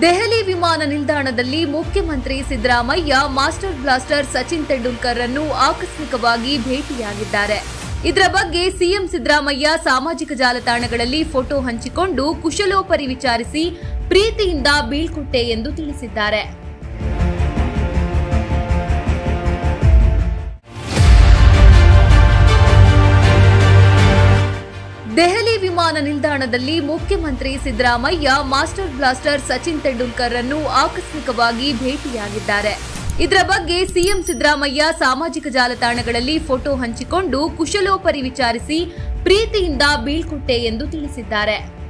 ದೆಹಲಿ ವಿಮಾನ ನಿಲ್ದಾಣದಲ್ಲಿ ಮುಖ್ಯಮಂತ್ರಿ ಸಿದ್ದರಾಮಯ್ಯ ಮಾಸ್ಟರ್ ಬ್ಲಾಸ್ಟರ್ ಸಚಿನ್ ತೆಂಡೂಲ್ಕರ್ ಅನ್ನು ಆಕಸ್ಮಿಕವಾಗಿ ಭೇಟಿಯಾಗಿದ್ದಾರೆ ಇದರ ಬಗ್ಗೆ ಸಿಎಂ ಸಿದ್ದರಾಮಯ್ಯ ಸಾಮಾಜಿಕ ಜಾಲತಾಣಗಳಲ್ಲಿ ಫೋಟೋ ಹಂಚಿಕೊಂಡು ಕುಶಲೋಪರಿ ವಿಚಾರಿಸಿ ಪ್ರೀತಿಯಿಂದ ಬೀಳ್ಕೊಟ್ಟೆ ಎಂದು ತಿಳಿಸಿದ್ದಾರೆ ದೆಹಲಿ ವಿಮಾನ ನಿಲ್ದಾಣದಲ್ಲಿ ಮುಖ್ಯಮಂತ್ರಿ ಸಿದ್ದರಾಮಯ್ಯ ಮಾಸ್ಟರ್ ಬ್ಲಾಸ್ಟರ್ ಸಚಿನ್ ತೆಂಡೂಲ್ಕರ್ ಅನ್ನು ಆಕಸ್ಮಿಕವಾಗಿ ಭೇಟಿಯಾಗಿದ್ದಾರೆ ಇದರ ಬಗ್ಗೆ ಸಿಎಂ ಸಿದ್ದರಾಮಯ್ಯ ಸಾಮಾಜಿಕ ಜಾಲತಾಣಗಳಲ್ಲಿ ಫೋಟೋ ಹಂಚಿಕೊಂಡು ಕುಶಲೋಪರಿ ವಿಚಾರಿಸಿ ಪ್ರೀತಿಯಿಂದ ಬೀಳ್ಕೊಟ್ಟೆ ಎಂದು ತಿಳಿಸಿದ್ದಾರೆ